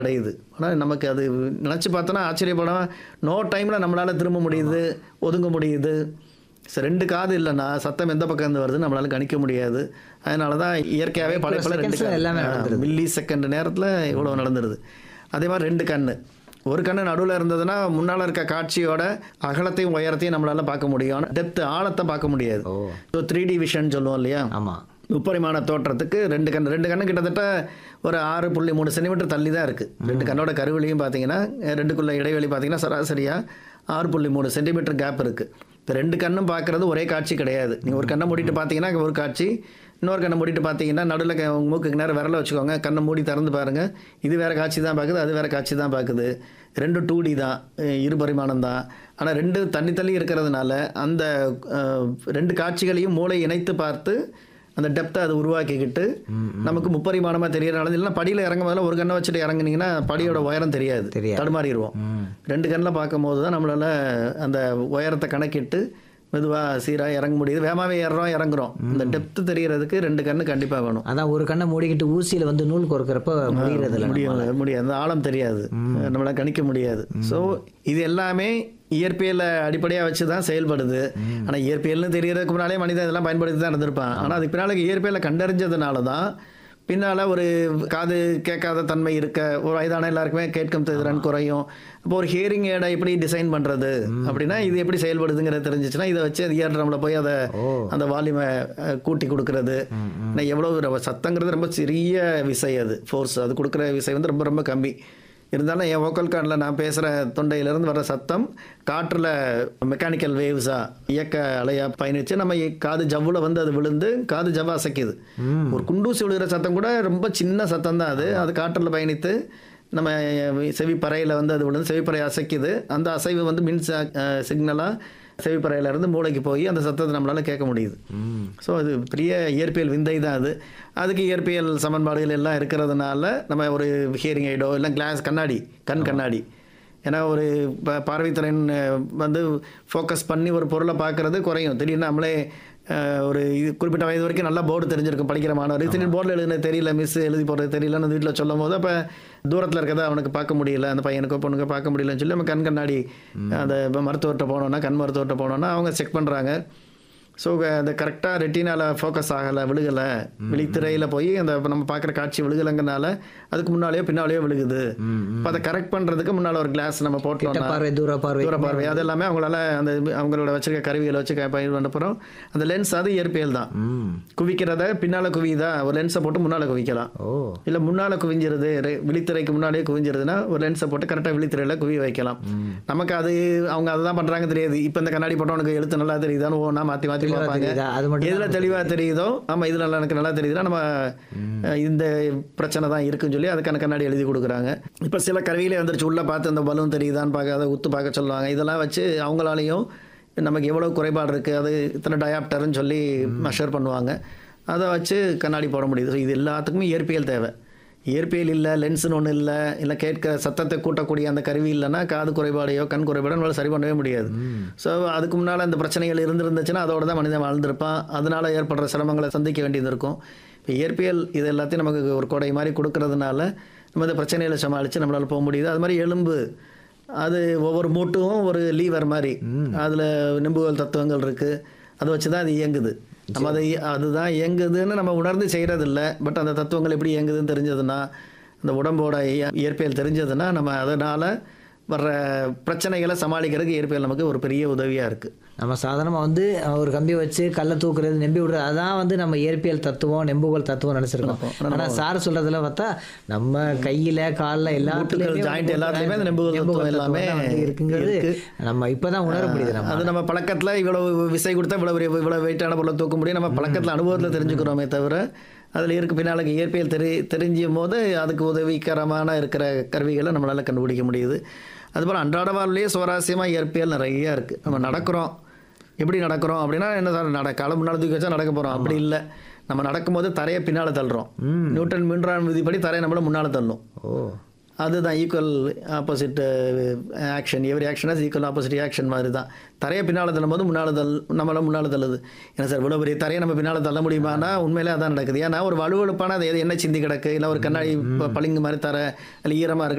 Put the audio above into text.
அடையுது ஆனால் நமக்கு அது நினச்சி பார்த்தோன்னா ஆச்சரியப்படாம நோ டைமில் நம்மளால் திரும்ப முடியுது ஒதுங்க முடியுது சரி ரெண்டு காது இல்லைன்னா சத்தம் எந்த பக்கம் இருந்து வருது நம்மளால கணிக்க முடியாது அதனால தான் இயற்கையாகவே படைப்பில் ரெண்டு seconds ல எல்லாமே நடந்துருது. மில்லி செகண்ட் நேரத்தில் இவ்வளோ நடந்துருது அதே மாதிரி ரெண்டு கண்ணு ஒரு கண்ணு நடுவில் இருந்ததுன்னா முன்னால் இருக்க காட்சியோட அகலத்தையும் உயரத்தையும் நம்மளால பார்க்க முடியும் டெப்த் ஆழத்தை பார்க்க முடியாது oh so three D vision சொல்லுவோம் இல்லையா ஆமாம் முப்பரிமாண தோற்றத்துக்கு ரெண்டு கண் ரெண்டு கண்ணு கிட்டத்தட்ட ஒரு ஆறு புள்ளி மூணு சென்டிமீட்டர் தள்ளி தான் இருக்குது ரெண்டு கண்ணோட கருவிலையும் பார்த்தீங்கன்னா அஹ் ரெண்டுக்குள்ள இடைவெளி பார்த்தீங்கன்னா சராசரியாக ஆறு புள்ளி மூணு சென்டிமீட்டர் கேப் இருக்குது இப்போ ரெண்டு கண்ணும் பார்க்குறது ஒரே காட்சி கிடையாது நீங்கள் ஒரு கண்ணை மூடிட்டு பார்த்தீங்கன்னா ஒரு காட்சி இன்னொரு கண்ணை மூடிட்டு பார்த்தீங்கன்னா நடுவில் க- உங்க மூக்குக்கு நேரம் விரல வச்சுக்கோங்க கண்ணை மூடி திறந்து பாருங்கள் இது வேறு காட்சி தான் பார்க்குது அது வேறு காட்சி தான் பார்க்குது ரெண்டும் டூ டி தான் அஹ் இரு பரிமாணம் தான் ஆனால் ரெண்டு தள்ளி தள்ளி இருக்கிறதுனால அந்த அஹ், ரெண்டு காட்சிகளையும் மூளை இணைத்து பார்த்து அந்த டெப்த்தை அதை உருவாக்கிக்கிட்டு நமக்கு முப்பரிமாணமாக தெரியறனால இல்லைன்னா படியில் இறங்கும் போதில் ஒரு கண்ணை வச்சுட்டு இறங்குனீங்கன்னா படியோட உயரம் தெரியாது தெரியாது. தடுமாறிடுவோம் ரெண்டு கண்ணில் பார்க்கும்போது தான் நம்மளால் அந்த உயரத்தை கணக்கிட்டு மெதுவாக சீராக இறங்க முடியுது வேகமாகவே ஏறுறோம் இறங்குறோம் இந்த டெப்த்து தெரியறதுக்கு ரெண்டு கண்ணு கண்டிப்பாக வேணும் அதான் ஒரு கண்ணை மூடிக்கிட்டு ஊசியில் வந்து நூல் கோர்க்கிறப்ப முடியறது இல்லை முடியும் முடியாது அந்த ஆழம் தெரியாது நம்மளால கணிக்க முடியாது ஸோ இது எல்லாமே இயற்பியலை அடிப்படையாக வச்சு தான் செயல்படுது ஆனால் இயற்பியல்னு தெரியறதுக்கு முன்னாலே மனிதன் இதெல்லாம் பயன்படுத்தி தான் இருந்திருப்பான் ஆனால் அதுக்கு பின்னால் இயற்பியலை கண்டறிஞ்சதுனால தான் பின்னால் ஒரு காது கேட்காத தன்மை இருக்க ஒரு வயதான எல்லாருக்குமே கேட்கும் திறன் குறையும் அப்போ ஒரு ஹியரிங் ஏடை எப்படி டிசைன் பண்ணுறது அப்படின்னா இது எப்படி செயல்படுதுங்கிறது தெரிஞ்சிச்சுன்னா இதை வச்சு அது இயர் ட்ரம்ல போய் அதை அந்த வால்யூமை கூட்டி கொடுக்கறது ஏன்னா எவ்வளோ ரொம்ப சத்தங்கிறது ரொம்ப சிறிய விசை அது ஃபோர்ஸ் அது கொடுக்குற விசை வந்து ரொம்ப ரொம்ப கம்மி இருந்தாலும் என் வோக்கல் கார்டில் நான் பேசுகிற தொண்டையிலேருந்து வர சத்தம் காற்றில் மெக்கானிக்கல் வேவ்ஸாக இயக்க அலையாக பயணித்து நம்ம இ- காது ஜவ்வில் வந்து அது விழுந்து காது ஜவ்வு அசைக்குது ஒரு குண்டூசி விழுகிற சத்தம் கூட ரொம்ப சின்ன சத்தம் தான் அது அது காற்றில் பயணித்து நம்ம செவிப்பறையில் வந்து அது விழுந்து செவிப்பறை அசைக்குது அந்த அசைவு வந்து மின் சிக்னலாக செவிப்பறையில இருந்து மூளைக்கு போய் அந்த சத்தத்தை நம்மளால கேட்க முடியுது ஸோ அது பெரிய இயற்பியல் விந்தை தான் அது அதுக்கு இயற்பியல் சமன்பாடுகள் எல்லாம் இருக்கிறதுனால நம்ம ஒரு ஹியரிங் ஐடோ இல்லை கிளாஸ் கண்ணாடி கண் கண்ணாடி ஏன்னா ஒரு ப- பார்வைத்திறன் அஹ், வந்து ஃபோக்கஸ் பண்ணி ஒரு பொருளை பார்க்கறது குறையும் திடீர்னு நம்மளே அஹ், ஒரு இது குறிப்பிட்ட வயது வரைக்கும் நல்லா போர்டு தெரிஞ்சிருக்கும் படிக்கிற மாணவர் திடீர்னு போர்டில் எழுதுனது தெரியல மிஸ் எழுதி போடுறது தெரியலன்னு வீட்டில் சொல்லும் போது அப்போ தூரத்தில் இருக்கிறத அவனுக்கு பார்க்க முடியல அந்த பையனுக்கோ பொண்ணுக்கோ பார்க்க முடியலன்னு சொல்லி நம்ம கண் கண்ணாடி அந்த இப்ப மருத்துவர்கிட்ட போனோம்னா கண் மருத்துவர்கிட்ட போனோம்னா அவங்க செக் பண்ணுறாங்க ஸோ அந்த கரெக்டாக ரெட்டினால ஃபோக்கஸ் ஆகலை விழுகலை விழித்திரையில் போய் அந்த இப்ப நம்ம பார்க்குற காட்சி விழுகலைங்கனால அதுக்கு முன்னாலேயோ பின்னாலேயோ விழுகுது இப்போ அதை கரெக்ட் பண்ணுறதுக்கு முன்னால் ஒரு கிளாஸ் நம்ம கிட்ட போட்டோம்னா பார்வை தூர பார்வை தூர பார்வை அது எல்லாமே அவங்களால அந்த இது- அவங்களோட வச்சிருக்க கருவிகளை வச்சு க- பயன் பண்ண போகிறோம் அந்த லென்ஸ் அது இயற்பியல் தான் ம் குவிக்கிறத பின்னால் குவியுதா ஒரு லென்ஸை போட்டு முன்னால் குவிக்கலாம் ஓ இல்லை முன்னால் குவிஞ்சிருது ரெ- விழித்திரைக்கு முன்னாடியே குவிஞ்சிருதுன்னா ஒரு லென்ஸை போட்டு கரெக்டாக விழித்திரையில் குவி வைக்கலாம் நமக்கு அது அவங்க அதுதான் பண்ணுறாங்க தெரியாது இப்போ இந்த கண்ணாடி போட்டவனுக்கு எழுத்து நல்லா தெரியுதான்னு ஒன்றா மாற்றி மாற்றி தெளிவா பார்ப்பாங்க தெரியுதா? அது மட்டும் எதுல தெளிவா தெரியுதோ ஆமா இதுல நல்லா எனக்கு நல்லா தெரியுதுன்னா நம்ம அஹ், இந்த பிரச்சனை தான் இருக்குன்னு சொல்லி அதுக்கான கண்ணாடி எழுதி கொடுக்குறாங்க இப்ப சில கருவியிலே வந்துருச்சு உள்ள பார்த்து இந்த பலூன் தெரியுதான்னு பார்க்க அதை உத்து பார்க்க சொல்லுவாங்க இதெல்லாம் வச்சு அவங்களாலையும் நமக்கு எவ்வளவு குறைபாடு இருக்கு அது இத்தனை டயாப்டர்னு சொல்லி மெஷர் பண்ணுவாங்க அதை வச்சு கண்ணாடி போட முடியுது So, இது எல்லாத்துக்குமே இயற்பியல் தேவை இயற்பியல் இல்லை லென்ஸ்னு ஒன்று இல்லை இல்லை கேட்க சத்தத்தை கூட்டக்கூடிய அந்த கருவி இல்லைன்னா காது குறைபாடையோ கண் குறைபாடோ நம்மளால சரி பண்ணவே முடியாது ஸோ அதுக்கு முன்னால் அந்த பிரச்சனைகள் இருந்திருந்துச்சுன்னா அதோட தான் மனிதன் வாழ்ந்திருப்பான் அதனால ஏற்படுற சிரமங்களை சந்திக்க வேண்டியது இருக்கும் இப்போ இயற்பியல் இது எல்லாத்தையும் நமக்கு ஒரு கொடை மாதிரி கொடுக்கறதுனால நம்ம இந்த பிரச்சனைகளை சமாளித்து நம்மளால் போக முடியுது அது மாதிரி எலும்பு அது ஒவ்வொரு மூட்டும் ஒரு லீவர் மாதிரி அதில் நெம்புகோல் தத்துவங்கள் இருக்குது அதை வச்சு தான் அது இயங்குது நம்ம அதை அதுதான் இயங்குதுன்னு நம்ம உணர்ந்து செய்கிறதில்ல பட் அந்த தத்துவங்கள் எப்படி இயங்குதுன்னு தெரிஞ்சதுன்னா அந்த உடம்போட இய- இயற்பியல் தெரிஞ்சதுன்னா நம்ம அதனால் வர்ற பிரச்சனைகளை சமாளிக்கிறதுக்கு இயற்பியல் நமக்கு ஒரு பெரிய உதவியாக இருக்குது நம்ம சாதாரணமாக வந்து அஹ், ஒரு கம்பி வச்சு கல்லை தூக்குறது நெம்பி விடுறது அதான் வந்து நம்ம இயற்பியல் தத்துவம் நெம்புகோல் தத்துவம் நினச்சிருக்கோம் ஆனால் சார் சொல்றதுல பார்த்தா நம்ம கையில் காலில் எல்லாத்துலேயுமே joint எல்லாத்துலயுமே அந்த நெம்புகோல் தத்துவம் எல்லாமே இருக்குங்கிறது இருக்கு. நம்ம இப்பதான் உணர முடியுது நம்ம அது நம்ம பழக்கத்தில் இவ்வளவு விசை கொடுத்தா இவ்வளவு பெரிய- இவ்வளவு வெயிட்டான பொருளை தூக்க முடியும் நம்ம பழக்கத்தில் அனுபவத்தில் தெரிஞ்சுக்கிறோமே தவிர அதில் இருக்கு பின்னாலுக்கு இயற்பியல் தெரி தெரிஞ்சும் போது அதுக்கு உதவிகரமான இருக்கிற கருவிகளை நம்மளால் கண்டுபிடிக்க முடியுது அதுபோல் அன்றாட வாழ்விலேயே சுவாரஸ்யமாக இயற்பியல் நிறைய இருக்குது நம்ம நடக்கிறோம் எப்படி நடக்கிறோம் அப்படின்னா என்ன சார் நட காலம் முன்னால் தூக்கி வச்சா நடக்க போகிறோம் அப்படி இல்லை நம்ம நடக்கும்போது தரையை பின்னால் தள்ளுறோம் நியூட்டன் மின்றான் விதிப்படி தரையை நம்மள முன்னால் தள்ளும் ஓ அதுதான் equal opposite action every action equal opposite action மாதிரி தான் தரையை பின்னால் தள்ளும் போது முன்னால் தள் நம்மள முன்னால் தள்ளுது ஏன்னா சார் இவ்வளோ பெரிய தரையை நம்ம பின்னால் தள்ள முடியுமானா உண்மையிலே அதான் நடக்குது ஏன்னா ஒரு வலுவழுப்பான அது எது என்ன சிந்தி கிடக்கு இல்லை ஒரு கண்ணாடி ப- பளிங்கு மாதிரி தர இல்லை ஈரமாக இருக்கு